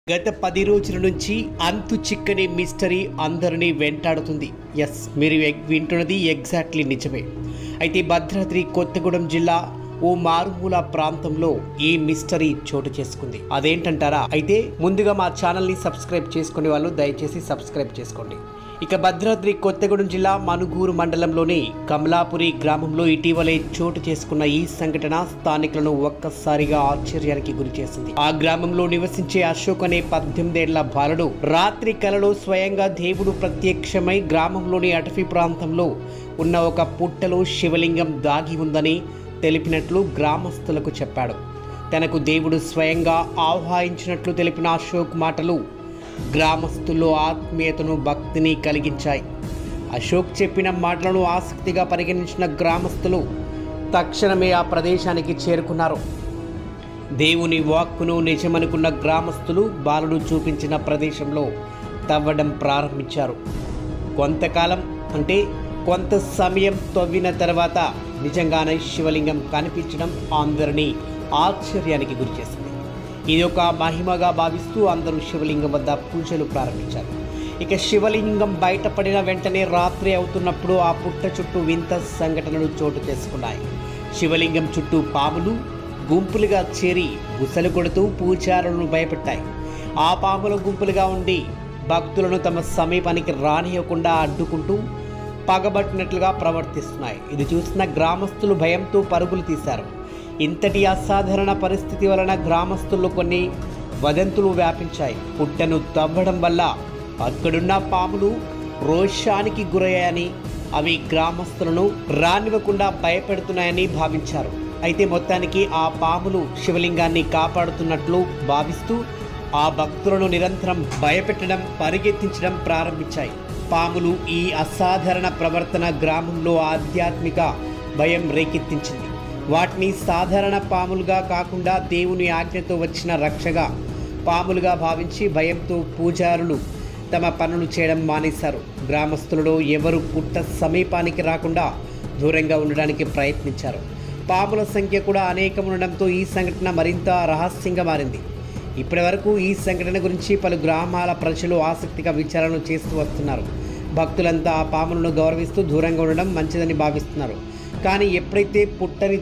గత పది రోజుల నుంచి అంతు చిక్కని మిస్టరీ అందరినీ వెంటాడుతుంది ఎస్ మీరు ఎగ్- వింటున్నది ఎగ్జాక్ట్లీ నిజమే అయితే భద్రాద్రి కొత్తగూడెం జిల్లా ఓ మారుమూల ప్రాంతంలో ఈ మిస్టరీ చోటు చేసుకుంది అదేంటంటారా అయితే ముందుగా మా ఛానల్ని సబ్స్క్రైబ్ చేసుకునే వాళ్ళు దయచేసి సబ్స్క్రైబ్ చేసుకోండి ఇక భద్రాద్రి కొత్తగూడెం జిల్లా మనుగూరు మండలంలోని కమలాపురి గ్రామంలో ఇటీవలే చోటు చేసుకున్న ఈ సంఘటన స్థానికులను ఒక్కసారిగా ఆశ్చర్యానికి గురి చేసింది ఆ గ్రామంలో నివసించే అశోక్ అనే పద్దెనిమిదేళ్ల బాలుడు రాత్రి కలలో స్వయంగా దేవుడు ప్రత్యక్షమై గ్రామంలోని అటవీ ప్రాంతంలో ఉన్న ఒక పుట్టలో శివలింగం దాగి ఉందని తెలిపినట్లు గ్రామస్తులకు చెప్పాడు తనకు దేవుడు స్వయంగా ఆహ్వానించినట్లు తెలిపిన అశోక్ మాటలు గ్రామస్తుల్లో ఆత్మీయతను భక్తిని కలిగించాయి అశోక్ చెప్పిన మాటలను ఆసక్తిగా పరిగణించిన గ్రామస్తులు తక్షణమే ఆ ప్రదేశానికి చేరుకున్నారు దేవుని వాక్కును నిజమనుకున్న గ్రామస్తులు బాలుడు చూపించిన ప్రదేశంలో తవ్వడం ప్రారంభించారు కొంతకాలం అంటే కొంత సమయం తవ్విన తర్వాత నిజంగానే శివలింగం కనిపించడం అందరినీ ఆశ్చర్యానికి గురిచేసింది ఇది ఒక మహిమగా భావిస్తూ అందరూ శివలింగం వద్ద పూజలు ప్రారంభించారు ఇక శివలింగం బయటపడిన వెంటనే రాత్రి అవుతున్నప్పుడు ఆ పుట్ట చుట్టూ వింత సంఘటనలు చోటు చేసుకున్నాయి శివలింగం చుట్టూ పాములు గుంపులుగా చేరి గుసలు కొడుతూ పూజారులను భయపెట్టాయి ఆ పాముల గుంపులుగా ఉండి భక్తులను తమ సమీపానికి రానియకుండా అడ్డుకుంటూ పగబట్టినట్లుగా ప్రవర్తిస్తున్నాయి ఇది చూసిన గ్రామస్తులు భయంతో పరుగులు తీశారు ఇంతటి అసాధారణ పరిస్థితి వలన గ్రామస్తుల్లో కొన్ని వదంతులు వ్యాపించాయి పుట్టను తవ్వడం వల్ల అక్కడున్న పాములు రోషానికి గురయ్యాయని అవి గ్రామస్తులను రానివ్వకుండా భయపెడుతున్నాయని భావించారు అయితే మొత్తానికి ఆ పాములు శివలింగాన్ని కాపాడుతున్నట్లు భావిస్తూ ఆ భక్తులను నిరంతరం భయపెట్టడం పరిగెత్తించడం ప్రారంభించాయి పాములు ఈ అసాధారణ ప్రవర్తన గ్రామంలో ఆధ్యాత్మిక భయం రేకెత్తించింది వాటిని సాధారణ పాములుగా కాకుండా దేవుని ఆజ్ఞతో వచ్చిన రక్షగా పాములుగా భావించి భయంతో పూజారులు తమ పనులు చేయడం మానేశారు గ్రామస్తులలో ఎవరు పుట్ట సమీపానికి రాకుండా దూరంగా ఉండడానికి ప్రయత్నించారు పాముల సంఖ్య కూడా అనేకం ఉండడంతో ఈ సంఘటన మరింత రహస్యంగా మారింది ఇప్పటి వరకు ఈ సంఘటన గురించి పలు గ్రామాల ప్రజలు ఆసక్తిగా విచారణలు చేస్తూ వస్తున్నారు భక్తులంతా ఆ పాములను గౌరవిస్తూ దూరంగా ఉండడం మంచిదని భావిస్తున్నారు కానీ ఎప్పుడైతే పుట్టని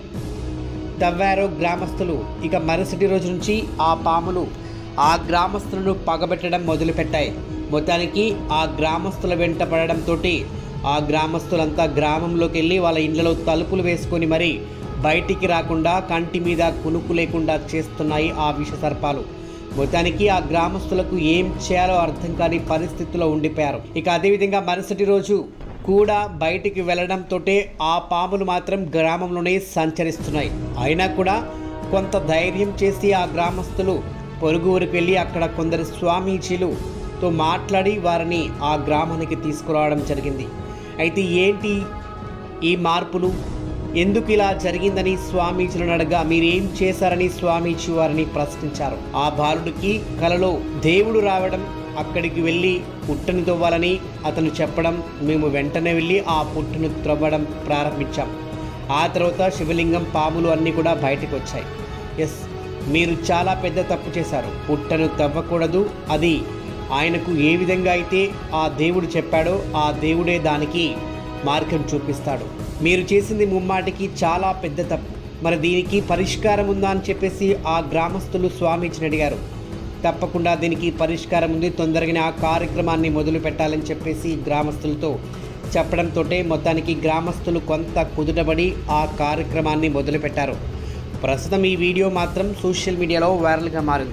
తవ్వారో గ్రామస్తులు ఇక మరుసటి రోజు నుంచి ఆ పాములు ఆ గ్రామస్తులను పగబెట్టడం మొదలుపెట్టాయి మొత్తానికి ఆ గ్రామస్తుల వెంట పడడంతో ఆ గ్రామస్తులంతా గ్రామంలోకి వెళ్ళి వాళ్ళ ఇండ్లలో తలుపులు వేసుకొని మరి బయటికి రాకుండా కంటి మీద కునుకు లేకుండా చేస్తున్నాయి ఆ విష సర్పాలు మొత్తానికి ఆ గ్రామస్తులకు ఏం చేయాలో అర్థం కాని పరిస్థితిలో ఉండిపోయారు ఇక అదేవిధంగా మరుసటి రోజు కూడా బయటికి వెళ్ళడంతో ఆ పాములు మాత్రం గ్రామంలోనే సంచరిస్తున్నాయి అయినా కూడా కొంత ధైర్యం చేసి ఆ గ్రామస్తులు పొరుగు ఊరికి వెళ్ళి అక్కడ కొందరు స్వామీజీలుతో మాట్లాడి వారిని ఆ గ్రామానికి తీసుకురావడం జరిగింది అయితే ఏంటి ఈ మార్పులు ఎందుకు ఇలా జరిగిందని స్వామీజీలను అడగా మీరేం చేశారని స్వామీజీ వారిని ప్రశ్నించారు ఆ బాలుడికి కలలో దేవుడు రావడం అక్కడికి వెళ్ళి పుట్టను తవ్వాలని అతను చెప్పడం మేము వెంటనే వెళ్ళి ఆ పుట్టును త్రవ్వడం ప్రారంభించాం ఆ తర్వాత శివలింగం పాములు అన్నీ కూడా బయటకు వచ్చాయి ఎస్ మీరు చాలా పెద్ద తప్పు చేశారు పుట్టను తవ్వకూడదు అది ఆయనకు ఏ విధంగా అయితే ఆ దేవుడు చెప్పాడో ఆ దేవుడే దానికి మార్గం చూపిస్తాడు మీరు చేసింది ముమ్మాటికి చాలా పెద్ద తప్పు మరి దీనికి పరిష్కారం ఉందా అని చెప్పేసి ఆ గ్రామస్తులు స్వామీజీని అడిగారు తప్పకుండా దీనికి పరిష్కారం ఉంది తొందరగానే ఆ కార్యక్రమాన్ని మొదలు పెట్టాలని చెప్పేసి గ్రామస్తులతో చెప్పడంతో మొత్తానికి గ్రామస్తులు కొంత కుదుటబడి ఆ కార్యక్రమాన్ని మొదలుపెట్టారు ప్రస్తుతం ఈ వీడియో మాత్రం సోషల్ మీడియాలో వైరల్గా మారింది